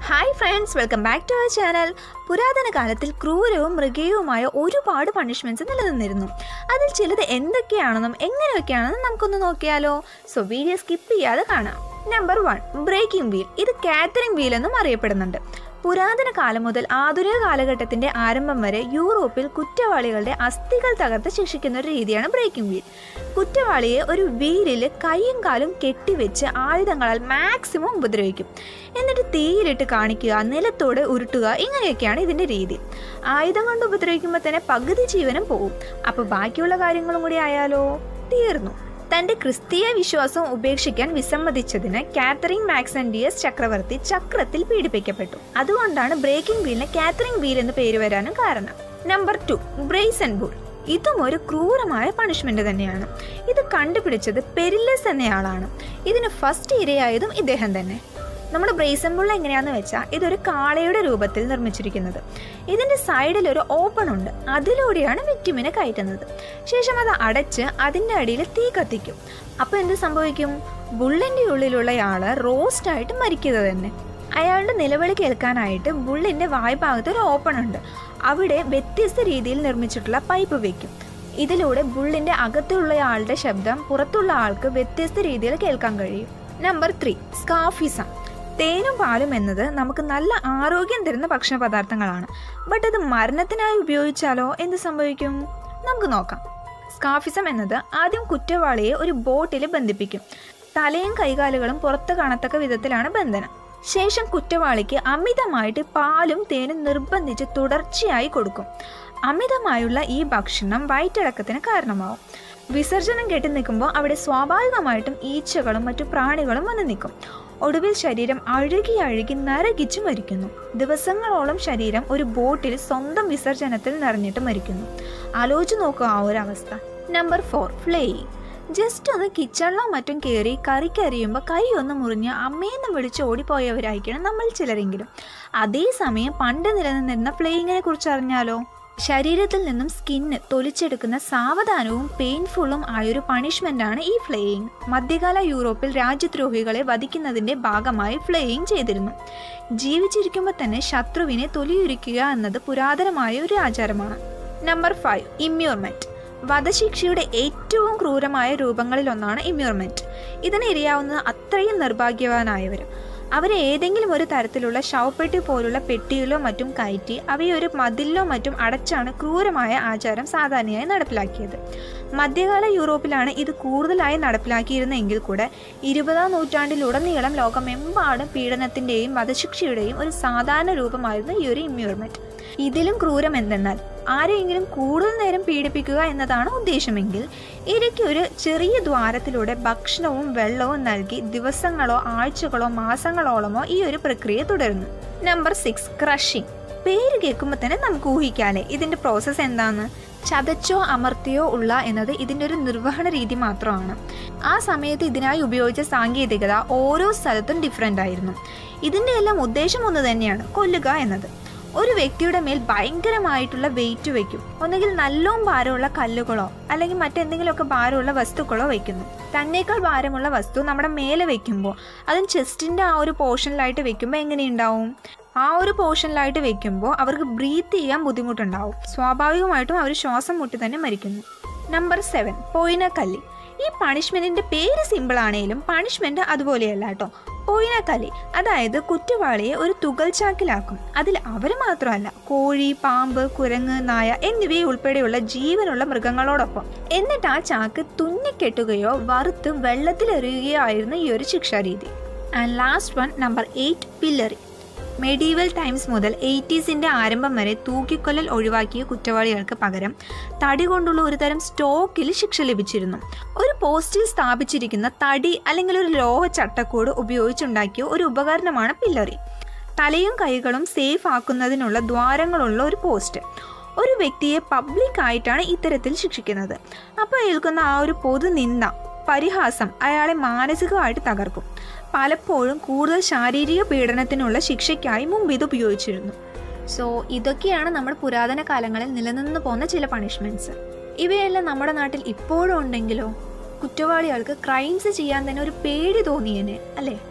hi friends welcome back to our channel പുരാതന കാലത്തിൽ ക്രൂരവും മൃഗീയവുമായ ഒരുപാട് പണിഷ്മെൻറ്റ്സ് നിലനിന്നിരുന്നു അതിൽ ചിലത് എന്തൊക്കെയാണെന്നും എങ്ങനെയൊക്കെയാണെന്നും നമുക്കൊന്ന് നോക്കിയാലോ സോ വീഡിയോ സ്കിപ്പ് ചെയ്യാതെ കാണാം നമ്പർ വൺ ബ്രേക്കിംഗ് വീൽ ഇത് കാത്തറിംഗ് വീൽ എന്നും അറിയപ്പെടുന്നുണ്ട് പുരാതന കാലം മുതൽ ആധുനിക കാലഘട്ടത്തിന്റെ ആരംഭം വരെ യൂറോപ്പിൽ കുറ്റവാളികളുടെ അസ്ഥികൾ തകർത്ത് ശിക്ഷിക്കുന്ന ഒരു രീതിയാണ് ബ്രേക്കിംഗ് വീൽ കുറ്റവാളിയെ ഒരു വീലിൽ കൈയും കാലും കെട്ടിവെച്ച് ആയുധങ്ങളാൽ മാക്സിമം ഉപദ്രവിക്കും എന്നിട്ട് തീയിലിട്ട് കാണിക്കുക നിലത്തോടെ ഉരുട്ടുക ഇങ്ങനെയൊക്കെയാണ് ഇതിന്റെ രീതി ആയുധം കൊണ്ട് ഉപദ്രവിക്കുമ്പോൾ തന്നെ പകുതി ജീവനും പോകും അപ്പോൾ ബാക്കിയുള്ള കാര്യങ്ങളും കൂടി ആയാലോ തീർന്നു തന്റെ ക്രിസ്തീയ വിശ്വാസം ഉപേക്ഷിക്കാൻ വിസമ്മതിച്ചതിന് കാത്തറിൻ മാക്സൻഡിയസ് ചക്രവർത്തി ചക്രത്തിൽ പീഡിപ്പിക്കപ്പെട്ടു അതുകൊണ്ടാണ് ബ്രേക്കിംഗ് വീലിന് കാത്തറിൻ വീൽ എന്ന് പേര് വരാനും കാരണം number two brazen bull ഇതും ഒരു ക്രൂരമായ പണിഷ്മെന്റ് തന്നെയാണ് ഇത് കണ്ടുപിടിച്ചത് പെരില്ലസ് എന്നയാളാണ് ഇതിന് ഫസ്റ്റ് ഇരയായതും ഇദ്ദേഹം തന്നെ നമ്മുടെ ബ്രേസംബുള്ള എങ്ങനെയാന്ന് വെച്ചാൽ ഇതൊരു കാളയുടെ രൂപത്തിൽ നിർമ്മിച്ചിരിക്കുന്നത് ഇതിന്റെ സൈഡിൽ ഒരു ഓപ്പൺ ഉണ്ട് അതിലൂടെയാണ് വിക്ടിമിനെ കയറ്റുന്നത് ശേഷം അത് അടച്ച് അതിന്റെ അടിയിൽ തീ കത്തിക്കും അപ്പോൾ എന്ത് സംഭവിക്കും ബുള്ളിന്റെ ഉള്ളിലുള്ളയാള് റോസ്റ്റ് ആയിട്ട് മരിക്കുക തന്നെ അയാളുടെ നിലവിളി കേൾക്കാനായിട്ട് ബുള്ളിന്റെ വായ്ഭാഗത്ത് ഒരു ഓപ്പൺ ഉണ്ട് അവിടെ വ്യത്യസ്ത രീതിയിൽ നിർമ്മിച്ചിട്ടുള്ള പൈപ്പ് വെക്കും ഇതിലൂടെ ബുള്ളിന്റെ അകത്തുള്ളയാളുടെ ശബ്ദം പുറത്തുള്ള ആൾക്ക് വ്യത്യസ്ത രീതിയിൽ കേൾക്കാൻ കഴിയും നമ്പർ ത്രീ സ്കാഫിസം തേനും പാലും എന്നത് നമുക്ക് നല്ല ആരോഗ്യം തരുന്ന ഭക്ഷണ പദാർത്ഥങ്ങളാണ് ബട്ട് അത് മരണത്തിനായി ഉപയോഗിച്ചാലോ എന്ത് സംഭവിക്കും നമുക്ക് നോക്കാം സ്കാഫിസം എന്നത് ആദ്യം കുറ്റവാളിയെ ഒരു ബോട്ടിൽ ബന്ധിപ്പിക്കും തലയും കൈകാലുകളും പുറത്ത് കാണത്തക്ക വിധത്തിലാണ് ബന്ധനം ശേഷം കുറ്റവാളിക്ക് അമിതമായിട്ട് പാലും തേനും നിർബന്ധിച്ച് തുടർച്ചയായി കൊടുക്കും അമിതമായുള്ള ഈ ഭക്ഷണം വയറ്റിളക്കത്തിന് കാരണമാവും വിസർജനം കെട്ടി നിൽക്കുമ്പോൾ അവിടെ സ്വാഭാവികമായിട്ടും ഈച്ചകളും മറ്റു പ്രാണികളും വന്ന് നിൽക്കും ഒടുവിൽ ശരീരം അഴുകി അഴുകി നരകിച്ചു മരിക്കുന്നു ദിവസങ്ങളോളം ശരീരം ഒരു ബോട്ടിൽ സ്വന്തം വിസർജനത്തിൽ നിറഞ്ഞിട്ട് മരിക്കുന്നു ആലോചിച്ച് നോക്കുക ആ ഒരു അവസ്ഥ നമ്പർ ഫോർ ഫ്ലേയിങ് ജസ്റ്റ് ഒന്ന് കിച്ചണിലോ മറ്റും കയറി കറിക്കരിയുമ്പോൾ കൈ ഒന്ന് മുറിഞ്ഞ് അമ്മയെന്ന് വിളിച്ച് ഓടിപ്പോയവരായിരിക്കണം നമ്മൾ ചിലരെങ്കിലും അതേസമയം പണ്ട് നിലനിന്നിരുന്ന ഫ്ലേയിങ്ങിനെ കുറിച്ച് അറിഞ്ഞാലോ ശരീരത്തിൽ നിന്നും സ്കിന്ന് തൊലിച്ചെടുക്കുന്ന സാവധാനവും പെയിൻഫുള്ളും ആയൊരു പണിഷ്മെന്റാണ് ഈ ഫ്ലേയിങ് മധ്യകാല യൂറോപ്പിൽ രാജ്യദ്രോഹികളെ വധിക്കുന്നതിന്റെ ഭാഗമായി ഫ്ലേയിങ് ചെയ്തിരുന്നു ജീവിച്ചിരിക്കുമ്പോൾ തന്നെ ശത്രുവിനെ തൊലിയുരിക്കുക എന്നത് പുരാതനമായ ഒരു ആചാരമാണ് നമ്പർ ഫൈവ് ഇമ്മ്യൂർമെന്റ് വധശിക്ഷയുടെ ഏറ്റവും ക്രൂരമായ രൂപങ്ങളിലൊന്നാണ് ഇമ്മ്യൂർമെന്റ് ഇതിന് ഇരയാവുന്നത് അത്രയും നിർഭാഗ്യവാനായവരും അവരെ ഏതെങ്കിലും ഒരു തരത്തിലുള്ള ശവപ്പെട്ടി പോലുള്ള പെട്ടിയിലോ മറ്റും കയറ്റി അവയെ ഒരു മതിലിലോ മറ്റും അടച്ചാണ് ക്രൂരമായ ആചാരം സാധാരണയായി നടപ്പിലാക്കിയത് മധ്യകാല യൂറോപ്പിലാണ് ഇത് കൂടുതലായി നടപ്പിലാക്കിയിരുന്നെങ്കിൽ കൂടെ ഇരുപതാം നൂറ്റാണ്ടിലുടനീളം ലോകമെമ്പാടും പീഡനത്തിന്റെയും വധശിക്ഷയുടെയും ഒരു സാധാരണ രൂപമായിരുന്നു ഈ ഒരു ഇമ്മ്യൂർമെന്റ് ഇതിലും ക്രൂരം എന്തെന്നാൽ ആരെയെങ്കിലും കൂടുതൽ നേരം പീഡിപ്പിക്കുക എന്നതാണ് ഉദ്ദേശമെങ്കിൽ ഇരയ്ക്ക് ഒരു ചെറിയ ദ്വാരത്തിലൂടെ ഭക്ഷണവും വെള്ളവും നൽകി ദിവസങ്ങളോ ആഴ്ചകളോ മാസങ്ങളോളമോ ഈ ഒരു പ്രക്രിയ തുടരുന്നു നമ്പർ സിക്സ് ക്രഷിംഗ് പേര് കേൾക്കുമ്പോൾ തന്നെ നമുക്ക് ഊഹിക്കാലേ ഇതിന്റെ പ്രോസസ്സ് എന്താന്ന് ചതച്ചോ അമർത്തിയോ ഉള്ള എന്നത് ഇതിൻ്റെ ഒരു നിർവഹണ രീതി മാത്രമാണ് ആ സമയത്ത് ഇതിനായി ഉപയോഗിച്ച സാങ്കേതികത ഓരോ സ്ഥലത്തും ഡിഫറെൻ്റ് ആയിരുന്നു ഇതിൻ്റെ എല്ലാം ഉദ്ദേശം ഒന്ന് തന്നെയാണ് കൊല്ലുക എന്നത് ഒരു വ്യക്തിയുടെ മേൽ ഭയങ്കരമായിട്ടുള്ള വെയിറ്റ് വെക്കും ഒന്നുകിൽ നല്ലോം ഭാരമുള്ള കല്ലുകളോ അല്ലെങ്കിൽ മറ്റെന്തെങ്കിലുമൊക്കെ ഭാരമുള്ള വസ്തുക്കളോ വെക്കുന്നു തന്നേക്കാൾ ഭാരമുള്ള വസ്തു നമ്മുടെ മേലെ വെക്കുമ്പോൾ അതും ചെസ്റ്റിൻ്റെ ആ ഒരു പോർഷനിലായിട്ട് വെക്കുമ്പോൾ എങ്ങനെയുണ്ടാവും ആ ഒരു പോർഷനിലായിട്ട് വെക്കുമ്പോൾ അവർക്ക് ബ്രീത്ത് ചെയ്യാൻ ബുദ്ധിമുട്ടുണ്ടാവും സ്വാഭാവികമായിട്ടും അവർ ശ്വാസം മുട്ടി തന്നെ മരിക്കുന്നു നമ്പർ സെവൻ പോയിനക്കല്ലി ഈ പണിഷ്മെന്റിന്റെ പേര് സിമ്പിൾ ആണെങ്കിലും പണിഷ്മെന്റ് അതുപോലെയല്ല കേട്ടോ പോയിനക്കല്ലി അതായത് കുറ്റവാളിയെ ഒരു തുകൽ ചാക്കിലാക്കും അതിൽ അവർ മാത്രമല്ല കോഴി പാമ്പ് കുരങ്ങ് നായ എന്നിവയെ ഉൾപ്പെടെയുള്ള ജീവനുള്ള മൃഗങ്ങളോടൊപ്പം എന്നിട്ട് ആ ചാക്ക് തുന്നിക്കെട്ടുകയോ വറുത്ത് വെള്ളത്തിലെറിയുകയോ ആയിരുന്നു ഈ ഒരു ശിക്ഷാരീതി and last one number eight pillory medieval times മുതൽ എയ്റ്റീസിന്റെ ആരംഭം വരെ തൂക്കിക്കൊല്ലൽ ഒഴിവാക്കിയ കുറ്റവാളികൾക്ക് പകരം തടി കൊണ്ടുള്ള ഒരു തരം സ്റ്റോക്കിൽ ശിക്ഷ ലഭിച്ചിരുന്നു ഒരു പോസ്റ്റിൽ സ്ഥാപിച്ചിരിക്കുന്ന തടി അല്ലെങ്കിൽ ഒരു ലോഹ ചട്ടക്കൂട് ഉപയോഗിച്ചുണ്ടാക്കിയ ഒരു ഉപകരണമാണ് പില്ലറി തലയും കൈകളും സേഫ് ആക്കുന്നതിനുള്ള ദ്വാരങ്ങളുള്ള ഒരു പോസ്റ്റ് ഒരു വ്യക്തിയെ പബ്ലിക് ആയിട്ടാണ് ഇത്തരത്തിൽ ശിക്ഷിക്കുന്നത് അപ്പോൾ ഏൽക്കുന്ന ആ ഒരു പൊതു നിന്ദ പരിഹാസം അയാളെ മാനസികമായിട്ട് തകർക്കും പലപ്പോഴും കൂടുതൽ ശാരീരിക പീഡനത്തിനുള്ള ശിക്ഷയ്ക്കായി മുമ്പ് ഇത് ഉപയോഗിച്ചിരുന്നു സോ ഇതൊക്കെയാണ് നമ്മുടെ പുരാതന കാലങ്ങളിൽ നിലനിന്ന് പോകുന്ന ചില പണിഷ്മെന്റ്സ് ഇവയെല്ലാം നമ്മുടെ നാട്ടിൽ ഇപ്പോഴും ഉണ്ടെങ്കിലോ കുറ്റവാളികൾക്ക് ക്രൈംസ് ചെയ്യാൻ തന്നെ ഒരു പേടി തോന്നിയേനെ അല്ലേ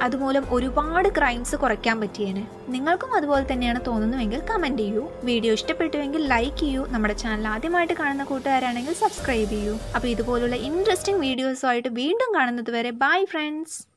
അതുമൂലം ഒരുപാട് ക്രൈംസ് കുറയ്ക്കാൻ പറ്റിയേനെ നിങ്ങൾക്കും അതുപോലെ തന്നെയാണ് തോന്നുന്നുവെങ്കിൽ കമൻറ്റ് ചെയ്യൂ വീഡിയോ ഇഷ്ടപ്പെട്ടുവെങ്കിൽ ലൈക്ക് ചെയ്യൂ നമ്മുടെ ചാനൽ ആദ്യമായിട്ട് കാണുന്ന കൂട്ടുകാരാണെങ്കിൽ സബ്സ്ക്രൈബ് ചെയ്യൂ അപ്പോൾ ഇതുപോലുള്ള ഇൻട്രസ്റ്റിംഗ് വീഡിയോസുമായിട്ട് വീണ്ടും കാണുന്നത് വരെ ബൈ ഫ്രണ്ട്സ്